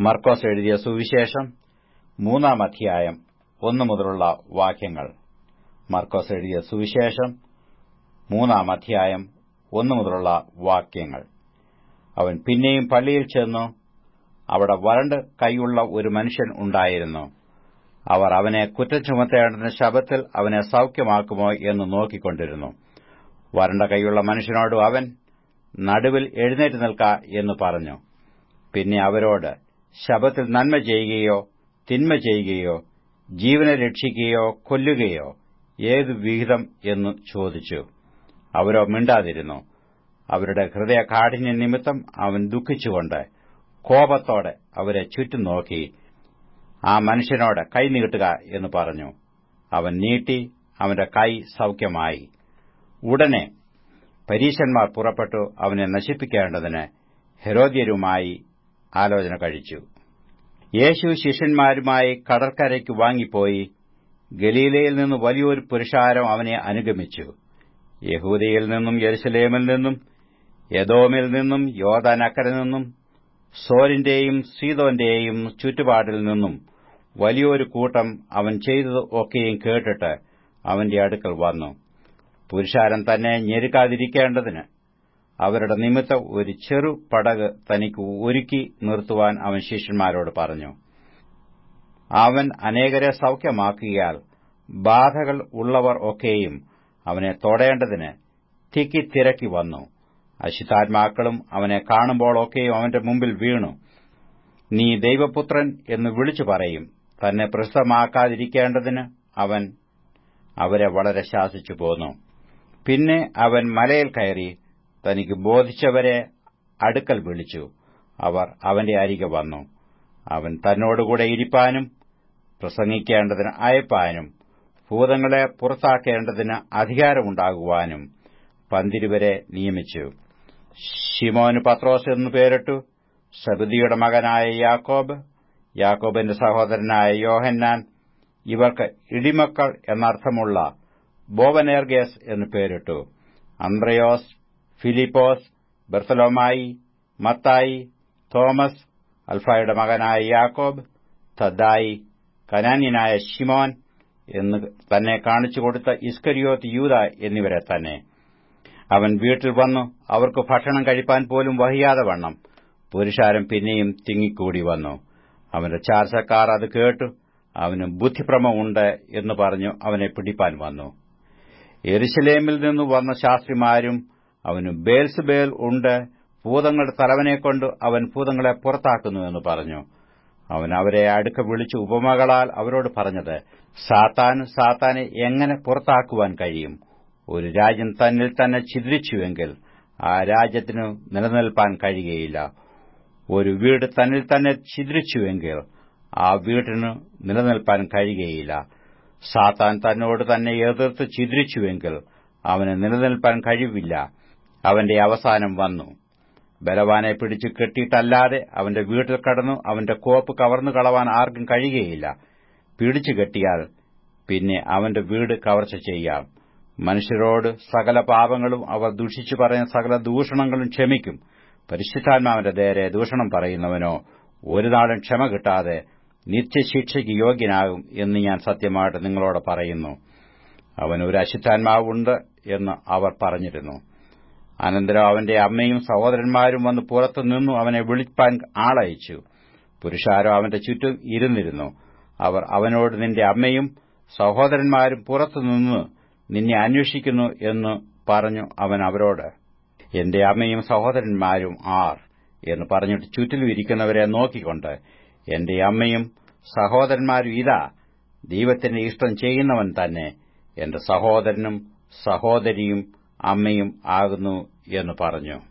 മർക്കോസ് എഴുതിയ സുവിശേഷം മൂന്നാം അധ്യായം ഒന്നു മുതലുള്ള വാക്യങ്ങൾ മർക്കോസ് എഴുതിയ സുവിശേഷം മൂന്നാം അധ്യായം ഒന്നു മുതലുള്ള വാക്യങ്ങൾ അവൻ പിന്നെയും പള്ളിയിൽ ചെന്നു അവിടെ വരണ്ട് കൈയുള്ള ഒരു മനുഷ്യൻ ഉണ്ടായിരുന്നു അവർ അവനെ കുറ്റം ചുമത്തേണ്ടതിന് ശബത്തിൽ അവനെ സൌഖ്യമാക്കുമോ എന്ന് നോക്കിക്കൊണ്ടിരുന്നു വരണ്ട കൈയുള്ള മനുഷ്യനോട് അവൻ നടുവിൽ എഴുന്നേറ്റ് നിൽക്ക എന്ന് പറഞ്ഞു പിന്നെ അവരോട് ശബത്തിൽ നന്മ ചെയ്യുകയോ തിന്മ ചെയ്യുകയോ ജീവനെ രക്ഷിക്കുകയോ കൊല്ലുകയോ ഏത് വിഹിതം എന്ന് ചോദിച്ചു അവരോ മിണ്ടാതിരുന്നു അവരുടെ ഹൃദയകാഠിന്യ നിമിത്തം അവൻ ദുഃഖിച്ചുകൊണ്ട് കോപത്തോടെ അവരെ ചുറ്റും നോക്കി ആ മനുഷ്യനോട് കൈ നീട്ടുക എന്ന് പറഞ്ഞു അവൻ നീട്ടി അവന്റെ കൈ സൌഖ്യമായി ഉടനെ പരീശന്മാർ പുറപ്പെട്ടു അവനെ നശിപ്പിക്കേണ്ടതിന് ഹെരോദ്യരുമായി ആലോചന കഴിച്ചു യേശു ശിഷ്യന്മാരുമായി കടൽക്കരയ്ക്ക് വാങ്ങിപ്പോയി ഗലീലയിൽ നിന്ന് വലിയൊരു പുരുഷാരം അവനെ അനുഗമിച്ചു യഹൂദയിൽ നിന്നും യെരുസലേമിൽ നിന്നും യദോമിൽ നിന്നും യോദാനക്കര നിന്നും സോരിന്റെയും സീതോന്റെയും ചുറ്റുപാടിൽ നിന്നും വലിയൊരു കൂട്ടം അവൻ ചെയ്തത് ഒക്കെയും കേട്ടിട്ട് അവന്റെ അടുക്കൽ വന്നു പുരുഷാരം തന്നെ ഞെരുക്കാതിരിക്കേണ്ടതിന് അവരുടെ നിമിത്തം ഒരു ചെറു പടക് തനിക്ക് ഒരുക്കി നിർത്തുവാൻ അവൻ ശിഷ്യന്മാരോട് പറഞ്ഞു അവൻ അനേകരെ സൌഖ്യമാക്കിയാൽ ബാധകൾ ഉള്ളവർ ഒക്കെയും അവനെ തൊടേണ്ടതിന് തിക്കി തിരക്കി വന്നു അശുദ്ധാത്മാക്കളും അവനെ കാണുമ്പോഴൊക്കെയും അവന്റെ മുമ്പിൽ വീണു നീ ദൈവപുത്രൻ എന്ന് വിളിച്ചു പറയും തന്നെ പ്രസിദ്ധമാക്കാതിരിക്കേണ്ടതിന് അവൻ അവരെ വളരെ ശാസിച്ചു പോന്നു പിന്നെ അവൻ മലയിൽ കയറി തനിക്ക് ബോധിച്ചവരെ അടുക്കൽ വിളിച്ചു അവർ അവന്റെ അരികെ വന്നു അവൻ തന്നോടുകൂടെ ഇരിപ്പാനും പ്രസംഗിക്കേണ്ടതിന് അയപ്പാനും ഭൂതങ്ങളെ പുറത്താക്കേണ്ടതിന് അധികാരമുണ്ടാകുവാനും പന്തിരുവരെ നിയമിച്ചു ഷിമോന് പത്രോസ് എന്നു പേരിട്ടു സബദിയുടെ മകനായ യാക്കോബ് യാക്കോബിന്റെ സഹോദരനായ യോഹന്നാൻ ഇവർക്ക് ഇടിമക്കൾ എന്നർത്ഥമുള്ള ബോവനേർഗേസ് എന്നു പേരിട്ടു അന്ത്രയോസ് ഫിലിപ്പോസ് ബെർത്തലോമായി മത്തായി തോമസ് അൽഫായുടെ മകനായ യാക്കോബ് തദ്ദായി കനാന്യനായ ഷിമോൻ എന്ന് തന്നെ കാണിച്ചുകൊടുത്ത ഇസ്കരിയോത്ത് യൂത എന്നിവരെ തന്നെ അവൻ വീട്ടിൽ വന്നു അവർക്ക് ഭക്ഷണം കഴിപ്പാൻ പോലും വഹിയാതെ വണ്ണം പുരുഷാരം പിന്നെയും തിങ്ങിക്കൂടി വന്നു അവന്റെ ചാർച്ചക്കാർ അത് കേട്ടു അവന് ബുദ്ധിഭ്രമമുണ്ട് എന്ന് പറഞ്ഞു അവനെ പിടിപ്പാൻ വന്നു എരുശലേമിൽ നിന്നു വന്ന ശാസ്ത്രിമാരും അവന് ബേൽസുബേൽ ഉണ്ട് ഭൂതങ്ങളുടെ തലവനെക്കൊണ്ട് അവൻ ഭൂതങ്ങളെ പുറത്താക്കുന്നു എന്ന് പറഞ്ഞു അവൻ അവരെ അടുക്ക വിളിച്ച് ഉപമകളാൽ അവരോട് പറഞ്ഞത് സാത്താൻ സാത്താനെ എങ്ങനെ പുറത്താക്കുവാൻ കഴിയും ഒരു രാജ്യം തന്നിൽ തന്നെ ഛിദ്രിച്ചുവെങ്കിൽ ആ രാജ്യത്തിനു നിലനിൽപ്പാൻ കഴിയുകയില്ല ഒരു വീട് തന്നിൽ തന്നെ ഛിദ്രിച്ചുവെങ്കിൽ ആ വീടിന് നിലനിൽപ്പാൻ കഴിയുകയില്ല സാത്താൻ തന്നോട് തന്നെ എതിർത്ത് ഛിദ്രിച്ചുവെങ്കിൽ അവന് നിലനിൽപ്പാൻ കഴിവില്ല അവന്റെ അവസാനം വന്നു ബലവാനെ പിടിച്ചു കെട്ടിയിട്ടല്ലാതെ അവന്റെ വീട്ടിൽ കടന്നു അവന്റെ കോപ്പ് കവർന്നു കളവാൻ ആർക്കും കഴിയുകയില്ല പിടിച്ചു കെട്ടിയാൽ പിന്നെ അവന്റെ വീട് കവർച്ച ചെയ്യാം മനുഷ്യരോട് സകല പാപങ്ങളും അവർ ദുഷിച്ചു പറയുന്ന സകല ദൂഷണങ്ങളും ക്ഷമിക്കും പരിശുദ്ധാത്മാവിന്റെ നേരെ ദൂഷണം പറയുന്നവനോ ഒരു നാളും ക്ഷമ കിട്ടാതെ നിത്യശിക്ഷയ്ക്ക് യോഗ്യനാകും എന്ന് ഞാൻ സത്യമായിട്ട് നിങ്ങളോട് പറയുന്നു അവന് ഒരു അശുദ്ധാത്മാവുണ്ട് എന്ന് അവർ പറഞ്ഞിരുന്നു അനന്തരം അവന്റെ അമ്മയും സഹോദരന്മാരും വന്ന് പുറത്തു നിന്നു അവനെ വിളിപ്പാൻ ആളയച്ചു പുരുഷാരോ അവന്റെ ചുറ്റും ഇരുന്നിരുന്നു അവർ അവനോട് നിന്റെ അമ്മയും സഹോദരന്മാരും പുറത്തുനിന്ന് നിന്നെ അന്വേഷിക്കുന്നു എന്ന് പറഞ്ഞു അവൻ അവരോട് എന്റെ അമ്മയും സഹോദരന്മാരും ആർ എന്ന് പറഞ്ഞിട്ട് ചുറ്റിലും ഇരിക്കുന്നവരെ നോക്കിക്കൊണ്ട് എന്റെ അമ്മയും സഹോദരന്മാരും ഇതാ ദൈവത്തിന്റെ ഇഷ്ടം ചെയ്യുന്നവൻ തന്നെ എന്റെ സഹോദരനും സഹോദരിയും അമ്മയും ആകുന്നു എന്ന് പറഞ്ഞു